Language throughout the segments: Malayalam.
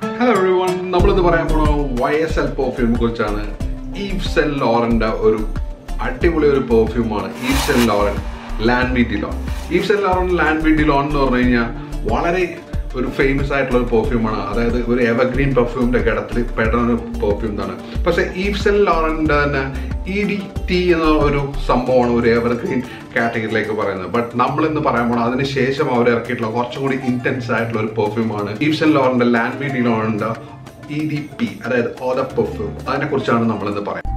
ഹലോ എവറി വൺ നമ്മളിന്ന് പറയാൻ പോണ വൈ എസ് എൽ പെർഫ്യൂമിനെ കുറിച്ചാണ് ഈവ് സെൻ ലോറന്റെ ഒരു അടിപൊളി ഒരു പെർഫ്യൂമാണ് ഈവ് സെൻ ലോറൻ ലാൻഡ് ബി ഡിലോൺ ഈവ് സെൻ ലോറൻ ലാൻഡ് ബി ഡിലോൺ എന്ന് പറഞ്ഞു കഴിഞ്ഞാൽ വളരെ ഒരു ഫേമസ് ആയിട്ടുള്ള ഒരു പെർഫ്യൂമാണ് അതായത് ഒരു എവർഗ്രീൻ പെർഫ്യൂമിന്റെ ഗടത്തിൽ പെടുന്ന ഒരു പെർഫ്യൂം ആണ് പക്ഷെ ഈവ് സെൻ ലോറന്റെ തന്നെ ഇ ഡി ടി എന്ന ഒരു സംഭവമാണ് ഒരു എവർഗ്രീൻ കാറ്റഗറിയിലേക്ക് പറയുന്നത് ബട്ട് നമ്മൾ ഇന്ന് പറയാൻ പോണത് അതിന് ശേഷം അവർ ഇറക്കിയിട്ടുള്ള കുറച്ചും കൂടി ഇന്റൻസ് ആയിട്ടുള്ള ഒരു പെർഫ്യൂമാണ് ഈവ്സൻ ലോറിന്റെ ലാൻഡ് ബി ഡിലോണിന്റെ ഇ ഡി പി അതായത് ഓദ പെർഫ്യൂം അതിനെ കുറിച്ചാണ് നമ്മൾ ഇന്ന് പറയാം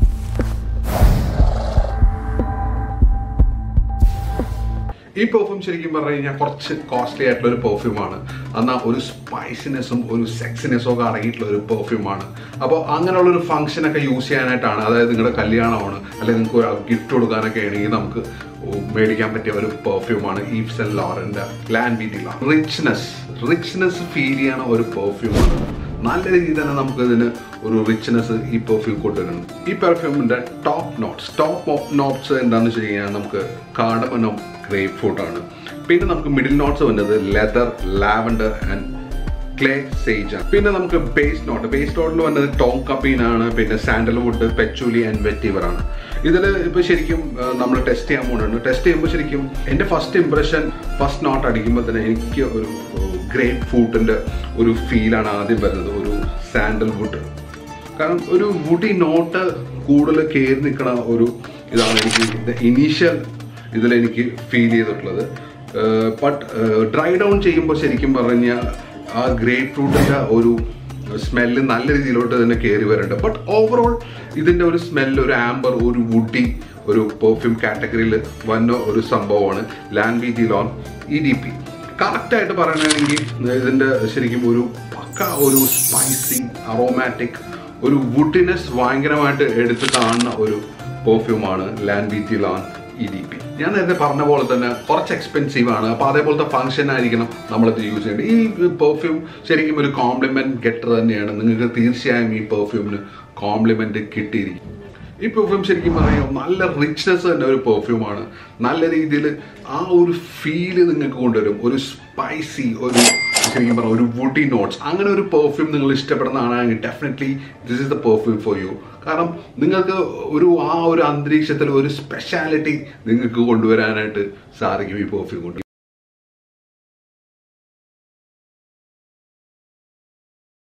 ഈ പെർഫ്യൂം ശരിക്കും പറഞ്ഞു കഴിഞ്ഞാൽ കുറച്ച് കോസ്റ്റ്ലി ആയിട്ടുള്ള ഒരു പെർഫ്യൂമാണ് എന്നാൽ ഒരു സ്പൈസിനെസ്സും ഒരു സെക്സിനെസ്സും ഒക്കെ അടങ്ങിയിട്ടുള്ള ഒരു പെർഫ്യൂമാണ് അപ്പോൾ അങ്ങനെയുള്ള ഒരു ഫംഗ്ഷനൊക്കെ യൂസ് ചെയ്യാനായിട്ടാണ് അതായത് നിങ്ങളുടെ കല്യാണമാണ് അല്ലെങ്കിൽ നിങ്ങൾക്ക് ഒരു ഗിഫ്റ്റ് കൊടുക്കാനൊക്കെ ആണെങ്കിൽ നമുക്ക് മേടിക്കാൻ പറ്റിയ ഒരു പെർഫ്യൂമാണ് ഈവ്സ് ആൻഡ് ലോറന്റെ ലാൻഡ് ബി ഡില റിച്ച്നെസ് റിച്ച്നെസ് ഫീൽ ചെയ്യണ ഒരു പെർഫ്യൂമാണ് നല്ല രീതിയിൽ തന്നെ നമുക്ക് ഇതിന് ഒരു റിച്ച്നെസ് ഈ പെർഫ്യൂം കൊണ്ടുവരുന്നു ഈ പെർഫ്യൂമിന്റെ ടോപ്പ് നോട്ട്സ് ടോപ്പ് നോട്ട്സ് എന്താണെന്ന് വെച്ച് കഴിഞ്ഞാൽ നമുക്ക് കാർഡമനും ഗ്രേപ്പ് ഫ്രൂട്ട് ആണ് പിന്നെ നമുക്ക് മിഡിൽ നോട്ട്സ് വന്നത് leather lavender and clary sage ആണ് പിന്നെ നമുക്ക് ബേസ് നോട്ട് ബേസ് നോട്ടിൽ വന്നത് ടോം കപ്പീൻ ആണ് പിന്നെ സാൻഡൽവുഡ് പെച്ചൂലി ആൻഡ് വെറ്റീവർ ആണ് ഇതിൽ ഇപ്പോൾ ശരിക്കും നമ്മൾ ടെസ്റ്റ് ചെയ്യാൻ പോകുന്നുണ്ട് ടെസ്റ്റ് ചെയ്യുമ്പോൾ ശരിക്കും എൻ്റെ ഫസ്റ്റ് ഇംപ്രഷൻ ഫസ്റ്റ് നോട്ട് അടിക്കുമ്പോൾ തന്നെ എനിക്ക് ഒരു ഗ്രേപ്പ് ഫ്രൂട്ടിൻ്റെ ഒരു ഫീലാണ് ആദ്യം വരുന്നത് ഒരു സാൻഡൽവുഡ് കാരണം ഒരു വുഡി നോട്ട് കൂടുതൽ കയറി നിൽക്കുന്ന ഒരു ഇതാണ് എനിക്ക് ഇനീഷ്യൽ ഇതിലെനിക്ക് ഫീൽ ചെയ്തിട്ടുള്ളത് ബട്ട് ഡ്രൈ ഡൗൺ ചെയ്യുമ്പോൾ ശരിക്കും പറഞ്ഞാൽ ആ ഗ്രേപ്പ് ഫ്രൂട്ടിൻ്റെ ഒരു സ്മെല്ല് നല്ല രീതിയിലോട്ട് തന്നെ കയറി വരുന്നുണ്ട് ബട്ട് ഓവറോൾ ഇതിൻ്റെ ഒരു സ്മെല്ല് ഒരു ആംബർ ഒരു വുഡി ഒരു പെർഫ്യൂം കാറ്റഗറിയിൽ വന്ന ഒരു സംഭവമാണ് ലാൻഡ് ബി ലോൺ ഇ ഡി പി കറക്റ്റായിട്ട് പറയുകയാണെങ്കിൽ ഇതിൻ്റെ ശരിക്കും ഒരു പക്ക ഒരു സ്പൈസി അറോമാറ്റിക് ഒരു വുഡിനെസ് ഭയങ്കരമായിട്ട് എടുത്ത് കാണുന്ന ഒരു പെർഫ്യൂമാണ് ലാൻഡ് ബി ലോൺ ഇ ഡി പി ഞാൻ നേരത്തെ പറഞ്ഞ പോലെ തന്നെ കുറച്ച് എക്സ്പെൻസീവ് ആണ് അപ്പോൾ അതേപോലത്തെ ഫംഗ്ഷൻ ആയിരിക്കണം നമ്മളിത് യൂസ് ചെയ്യേണ്ടത് ഈ പെർഫ്യൂം ശരിക്കും ഒരു കോംപ്ലിമെന്റ് ഗെറ്റർ തന്നെയാണ് നിങ്ങൾക്ക് തീർച്ചയായും ഈ പെർഫ്യൂമിന് കോംപ്ലിമെന്റ് കിട്ടിയിരിക്കും ഈ പെർഫ്യൂം ശരിക്കും പറയാം നല്ല റിച്ച്നെസ് തന്നെ ഒരു പെർഫ്യൂമാണ് നല്ല രീതിയിൽ ആ ഒരു ഫീല് നിങ്ങൾക്ക് കൊണ്ടുവരും ഒരു സ്പൈസി ഒരു ശരിക്കും പറഞ്ഞാൽ ഒരു വുഡി നോട്ട്സ് അങ്ങനെ ഒരു പെർഫ്യൂം നിങ്ങൾ ഇഷ്ടപ്പെടുന്ന ആണെങ്കിൽ definitely this is the perfume for you കാരണം നിങ്ങൾക്ക് ഒരു ആ ഒരു അന്തരീക്ഷത്തിൽ ഒരു സ്പെഷ്യാലിറ്റി നിങ്ങൾക്ക് കൊണ്ടുവരാനായിട്ട് സാധിക്കും ഈ പെർഫ്യൂം കൊണ്ട്